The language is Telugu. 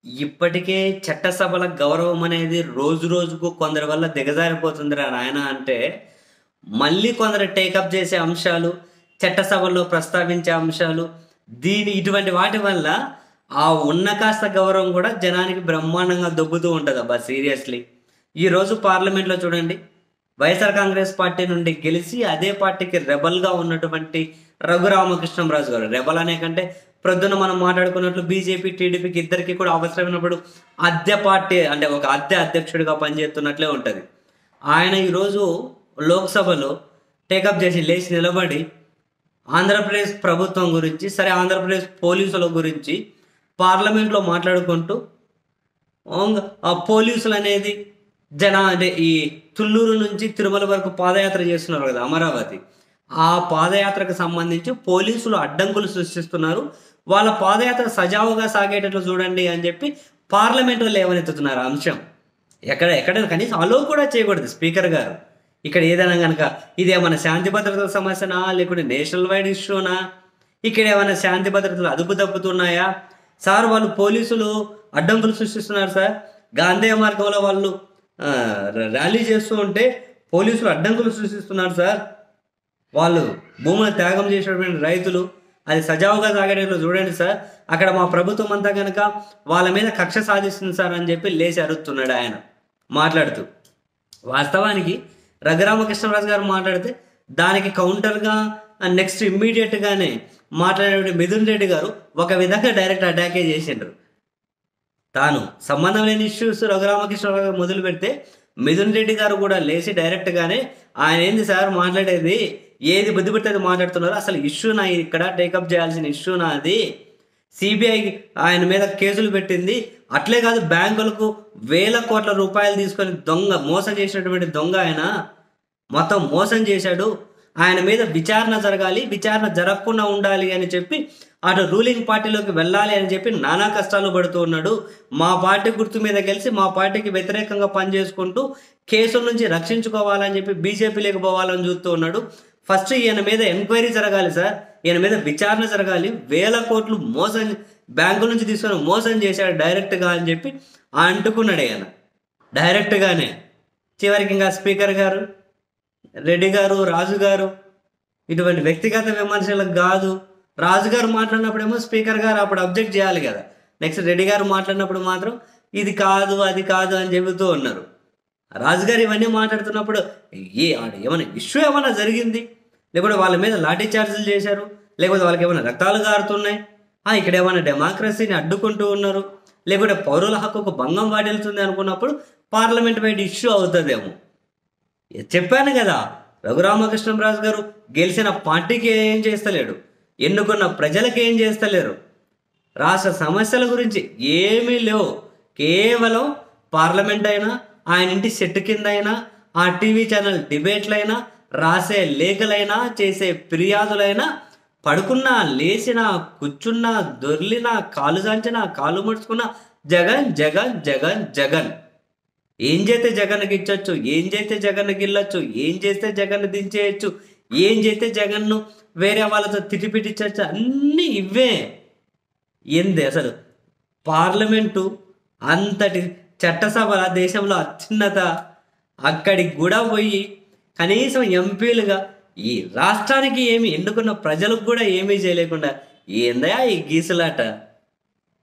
ఇప్పటికే చట్టసభల గౌరవం అనేది రోజు రోజుకు కొందరి వల్ల దిగజారిపోతుందిరా నాయన అంటే మళ్ళీ కొందరు టేకప్ చేసే అంశాలు చట్టసభల్లో ప్రస్తావించే అంశాలు దీని ఇటువంటి వాటి వల్ల ఆ ఉన్న కాస్త గౌరవం కూడా జనానికి బ్రహ్మాండంగా దొబ్బుతూ ఉంటుంది అబ్బా సీరియస్లీ ఈరోజు పార్లమెంట్లో చూడండి వైఎస్ఆర్ కాంగ్రెస్ పార్టీ నుండి గెలిచి అదే పార్టీకి రెబల్గా ఉన్నటువంటి రఘురామకృష్ణంరాజు గారు రెబల్ అనే కంటే ప్రొద్దున మనం మాట్లాడుకున్నట్లు బీజేపీ టీడీపీకి ఇద్దరికి కూడా అవసరమైనప్పుడు అద్దె పార్టీ అంటే ఒక అద్దె అధ్యక్షుడిగా పనిచేస్తున్నట్లే ఉంటుంది ఆయన ఈరోజు లోక్సభలో టేకప్ చేసి లేచి నిలబడి ఆంధ్రప్రదేశ్ ప్రభుత్వం గురించి సరే ఆంధ్రప్రదేశ్ పోలీసుల గురించి పార్లమెంట్లో మాట్లాడుకుంటూ ఓంగ్ ఆ పోలీసులు అనేది జన అంటే ఈ తుళ్ళూరు నుంచి తిరుమల వరకు పాదయాత్ర చేస్తున్నారు కదా అమరావతి ఆ పాదయాత్రకు సంబంధించి పోలీసులు అడ్డంకులు సృష్టిస్తున్నారు వాళ్ళ పాదయాత్ర సజావుగా సాగేటట్లు చూడండి అని చెప్పి పార్లమెంట్లో లేవనెత్తుతున్నారు ఆ అంశం ఎక్కడ ఎక్కడ కనీసం అలో కూడా చేయకూడదు స్పీకర్ గారు ఇక్కడ ఏదైనా కనుక ఇదేమైనా శాంతి భద్రతల సమస్యనా లేకుంటే నేషనల్ వైడ్ ఇష్యూనా ఇక్కడ ఏమైనా శాంతి భద్రతలు అదుపు తప్పుతున్నాయా సార్ వాళ్ళు పోలీసులు అడ్డంకులు సృష్టిస్తున్నారు సార్ గాంధీ మార్గంలో వాళ్ళు ఆ, ర్యాలీ చేస్తూ ఉంటే పోలీసులు అడ్డంకులు సృష్టిస్తున్నారు సార్ వాళ్ళు భూములు త్యాగం చేసినటువంటి రైతులు అది సజావుగా సాగేటట్లు చూడండి సార్ అక్కడ మా ప్రభుత్వం అంతా కనుక వాళ్ళ మీద కక్ష సాధిస్తుంది సార్ అని చెప్పి లేచి అరుస్తున్నాడు ఆయన మాట్లాడుతూ వాస్తవానికి రఘురామకృష్ణరాజు గారు మాట్లాడితే దానికి కౌంటర్గా నెక్స్ట్ ఇమ్మీడియట్గానే మాట్లాడే మిథున్ రెడ్డి గారు ఒక విధంగా డైరెక్ట్ అటాకే చేసిండ్రు తాను సంబంధం లేని ఇష్యూస్ రఘురామకృష్ణరావు గారు మొదలు పెడితే మిథున్ రెడ్డి గారు కూడా లేచి డైరెక్ట్గానే ఆయన ఏంది సార్ మాట్లాడేది ఏది బుద్ధి పెడితే అది మాట్లాడుతున్నారు అసలు ఇష్యూ నా ఇక్కడ టేకప్ చేయాల్సిన ఇష్యూ నాది సిబిఐ ఆయన మీద కేసులు పెట్టింది అట్లే కాదు బ్యాంకులకు వేల కోట్ల రూపాయలు తీసుకొని దొంగ మోసం చేసినటువంటి దొంగ ఆయన మొత్తం మోసం చేశాడు ఆయన మీద విచారణ జరగాలి విచారణ జరగకుండా ఉండాలి అని చెప్పి అటు రూలింగ్ పార్టీలోకి వెళ్ళాలి అని చెప్పి నానా కష్టాలు పడుతూ ఉన్నాడు మా పార్టీ గుర్తు మీద గెలిచి మా పార్టీకి వ్యతిరేకంగా పనిచేసుకుంటూ కేసుల నుంచి రక్షించుకోవాలని చెప్పి బీజేపీలోకి పోవాలని చూస్తూ ఉన్నాడు ఫస్ట్ ఈయన మీద ఎంక్వైరీ జరగాలి సార్ ఈయన మీద విచారణ జరగాలి వేల కోట్లు మోసం బ్యాంకు నుంచి తీసుకొని మోసం చేశాడు డైరెక్ట్గా అని చెప్పి అంటుకున్నాడు ఆయన డైరెక్ట్గానే చివరికి ఇంకా స్పీకర్ గారు రెడ్డి గారు రాజు గారు ఇటువంటి వ్యక్తిగత విమర్శలకు కాదు రాజు గారు మాట్లాడినప్పుడేమో స్పీకర్ గారు అప్పుడు అబ్జెక్ట్ చేయాలి కదా నెక్స్ట్ రెడ్డి గారు మాట్లాడినప్పుడు మాత్రం ఇది కాదు అది కాదు అని చెబుతూ ఉన్నారు రాజుగారు ఇవన్నీ మాట్లాడుతున్నప్పుడు ఏ ఆడ ఏమైనా ఇష్యూ ఏమైనా జరిగింది లేకపోతే వాళ్ళ మీద లాఠీ చార్జీలు చేశారు లేకపోతే వాళ్ళకి ఏమైనా రక్తాలు గారుతున్నాయి ఆ, ఇక్కడ ఏమైనా డెమోక్రసీని అడ్డుకుంటూ ఉన్నారు లేకపోతే పౌరుల హక్కుకు భంగం వాటిల్తుంది అనుకున్నప్పుడు పార్లమెంట్ వైడ్ ఇష్యూ అవుతుందేమో చెప్పాను కదా రఘురామకృష్ణరాజు గారు గెలిచిన పార్టీకి ఏం చేస్తలేడు ఎన్నుకున్న ప్రజలకు ఏం చేస్తలేరు రాష్ట్ర సమస్యల గురించి ఏమీ లేవు కేవలం పార్లమెంట్ అయినా ఆయన ఇంటి చెట్టు కింద అయినా ఆ టీవీ ఛానల్ డిబేట్లైనా రాసే లేఖలైనా చేసే ఫిర్యాదులైనా పడుకున్నా లేచినా కూర్చున్నా దొర్లినా కాలు చాంచినా కాలు ముడుచుకున్నా జగన్ జగన్ జగన్ జగన్ ఏం చేస్తే జగన్కి ఇచ్చొచ్చు ఏం చేస్తే జగన్కి ఇల్లొచ్చు ఏం చేస్తే జగన్ దించేయచ్చు ఏం చేస్తే జగన్ను వేరే వాళ్ళతో తిట్టిపిట్టించవచ్చు అన్నీ ఇవే ఏంది అసలు పార్లమెంటు అంతటి చట్టసభల దేశంలో అత్యున్నత అక్కడికి కూడా పోయి కనీసం ఎంపీలుగా ఈ రాష్ట్రానికి ఏమి ఎన్నుకున్న ప్రజలకు కూడా ఏమీ చేయలేకుండా ఏందయా ఈ గీసులాట